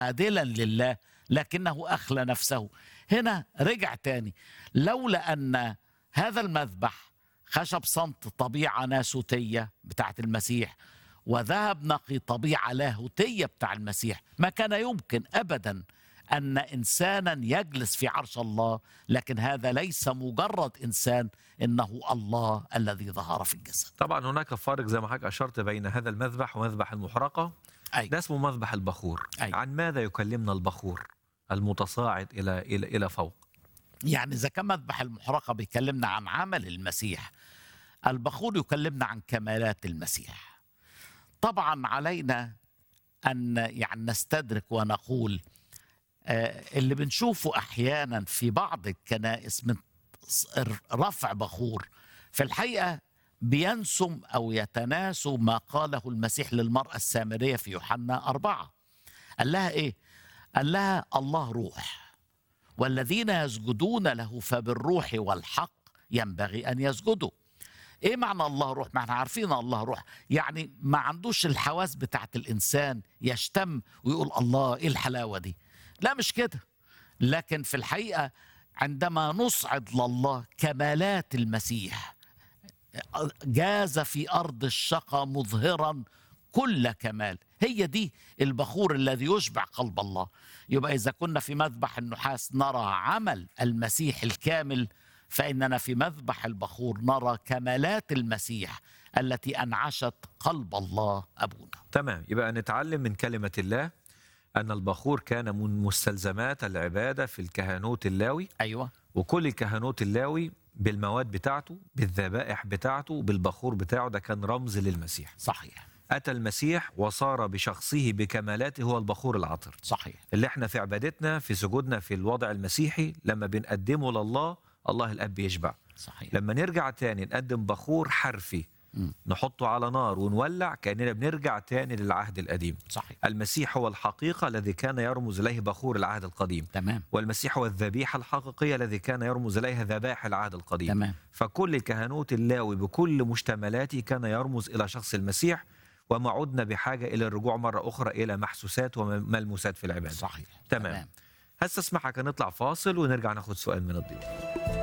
عادلا لله لكنه أخلى نفسه هنا رجع تاني لولا أن هذا المذبح خشب صمت طبيعة ناسوتية بتاعت المسيح وذهب نقي طبيعة لاهوتية بتاع المسيح ما كان يمكن أبدا أن إنسانا يجلس في عرش الله لكن هذا ليس مجرد إنسان إنه الله الذي ظهر في الجسد طبعا هناك فارق زي ما حضرتك اشرت بين هذا المذبح ومذبح المحرقه أي. ده اسمه مذبح البخور أي. عن ماذا يكلمنا البخور المتصاعد الى الى الى فوق يعني إذا كان مذبح المحرقة بيكلمنا عن عمل المسيح البخور يكلمنا عن كمالات المسيح طبعا علينا أن يعني نستدرك ونقول آه، اللي بنشوفه أحيانا في بعض الكنائس من ص- رفع بخور في الحقيقة بينسم أو يتناسوا ما قاله المسيح للمرأة السامرية في يوحنا أربعة قال لها إيه؟ قال لها الله روح والذين يسجدون له فبالروح والحق ينبغي ان يسجدوا ايه معنى الله روح ما احنا عارفين الله روح يعني ما عندوش الحواس بتاعت الانسان يشتم ويقول الله ايه الحلاوه دي لا مش كده لكن في الحقيقه عندما نصعد لله كمالات المسيح جاز في ارض الشقى مظهرا كل كمال هي دي البخور الذي يشبع قلب الله يبقى اذا كنا في مذبح النحاس نرى عمل المسيح الكامل فاننا في مذبح البخور نرى كمالات المسيح التي انعشت قلب الله ابونا تمام يبقى نتعلم من كلمه الله ان البخور كان من مستلزمات العباده في الكهنوت اللاوي ايوه وكل الكهنوت اللاوي بالمواد بتاعته بالذبائح بتاعته بالبخور بتاعه ده كان رمز للمسيح صحيح أتى المسيح وصار بشخصه بكمالاته هو البخور العطر صحيح اللي احنا في عبادتنا في سجودنا في الوضع المسيحي لما بنقدمه لله الله الأب يشبع صحيح لما نرجع تاني نقدم بخور حرفي مم. نحطه على نار ونولع كأننا بنرجع تاني للعهد القديم صحيح المسيح هو الحقيقة الذي كان يرمز إليه بخور العهد القديم تمام والمسيح هو الذبيحة الحقيقية الذي كان يرمز إليها ذبائح العهد القديم تمام فكل الكهنوت اللاوي بكل مشتملاته كان يرمز إلى شخص المسيح وما عدنا بحاجة إلى الرجوع مرة أخرى إلى محسوسات وملموسات في العبادة صحيح تمام. هستسمحك نطلع فاصل ونرجع ناخد سؤال من الضيوف